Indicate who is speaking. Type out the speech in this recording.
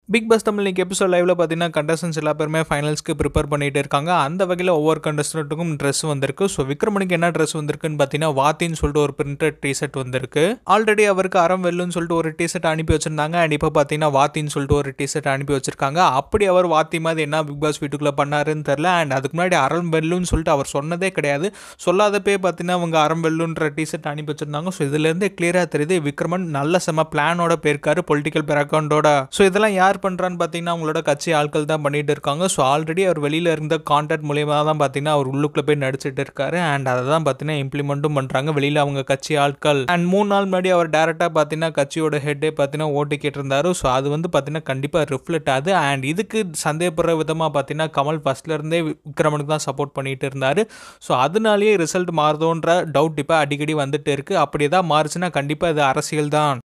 Speaker 1: big pass Tamil இன்னைக்கு episode லைவ்ல பார்த்தீங்கன்னா கண்டஸ்டன்ஸ் எல்லா பேருமே ஃபைனல்ஸ்க்கு ப்ரிப்பேர் பண்ணிட்டு இருக்காங்க அந்த வகையில் ஒவ்வொரு கண்டஸ்டன்ட்டுக்கும் ட்ரெஸ் வந்திருக்கு ஸோ விக்ரமனுக்கு என்ன ட்ரெஸ் வந்திருக்குன்னு பார்த்தீங்கன்னா வாத்தின்னு சொல்லிட்டு ஒரு பிரிண்டட் டிஷர்ட் வந்திருக்கு ஆல்ரெடி அவருக்கு அறம் வெல்லுன்னு சொல்லிட்டு ஒரு டிஷர்ட் அனுப்பி வச்சிருந்தாங்க அண்ட் இப்போ பார்த்தீங்கன்னா வாத்தின்னு சொல்லிட்டு ஒரு டிஷர்ட் அனுப்பி வச்சிருக்காங்க அப்படி அவர் வாத்தி மாதிரி என்ன பிக் பாஸ் வீட்டுக்குள்ளே பண்ணாருன்னு தெரில அண்ட் அதுக்கு முன்னாடி அறம் வெல்லுன்னு சொல்லிட்டு அவர் சொன்னதே கிடையாது சொல்லாதப்பே பார்த்தீங்கன்னா அவங்க அறம் வெல்லுன்ற டிஷர்ட் அனுப்பி வச்சிருந்தாங்க ஸோ இதுலேருந்து கிளியராக தெரியுது விக்ரமன் நல்ல செம பிளானோட போயிருக்காரு பொலிட்டிக்கல் பேக்ரவுண்டோட ஸோ இதெல்லாம் யார் பண்ணுறான்னு பார்த்தீங்கன்னா அவங்களோட கட்சி ஆட்கள் தான் பண்ணிட்டு இருக்காங்க ஸோ ஆல்ரெடி அவர் வெளியில் இருந்த கான்டாக்ட் மூலியமாக தான் பார்த்தீங்கன்னா அவர் உள்ளுக்குள்ளே போய் நடிச்சிட்டு இருக்காரு அண்ட் அதை தான் பார்த்தீங்கன்னா இம்ப்ளிமெண்ட்டும் பண்ணுறாங்க வெளியில் அவங்க கட்சி ஆட்கள் அண்ட் மூணு நாள் முன்னாடி அவர் டேரெக்டாக பார்த்தீங்கன்னா கட்சியோட ஹெட்டே பார்த்தீங்கன்னா ஓட்டு கேட்டிருந்தாரு ஸோ அது வந்து பார்த்தீங்கன்னா கண்டிப்பாக ரிஃப்ளெக்ட் ஆகுது அண்ட் இதுக்கு சந்தேகப்படுற விதமாக பார்த்தீங்கன்னா கமல் ஃபர்ஸ்ட்லேருந்தே விக்ரமனுக்கு தான் சப்போர்ட் பண்ணிட்டு இருந்தார் ஸோ அதனாலேயே ரிசல்ட் மாறுதோன்ற டவுட் இப்போ அடிக்கடி வந்துட்டு இருக்கு அப்படி ஏதாவது மாறுச்சுன்னா கண்டிப்பாக இது அரசியல் தான்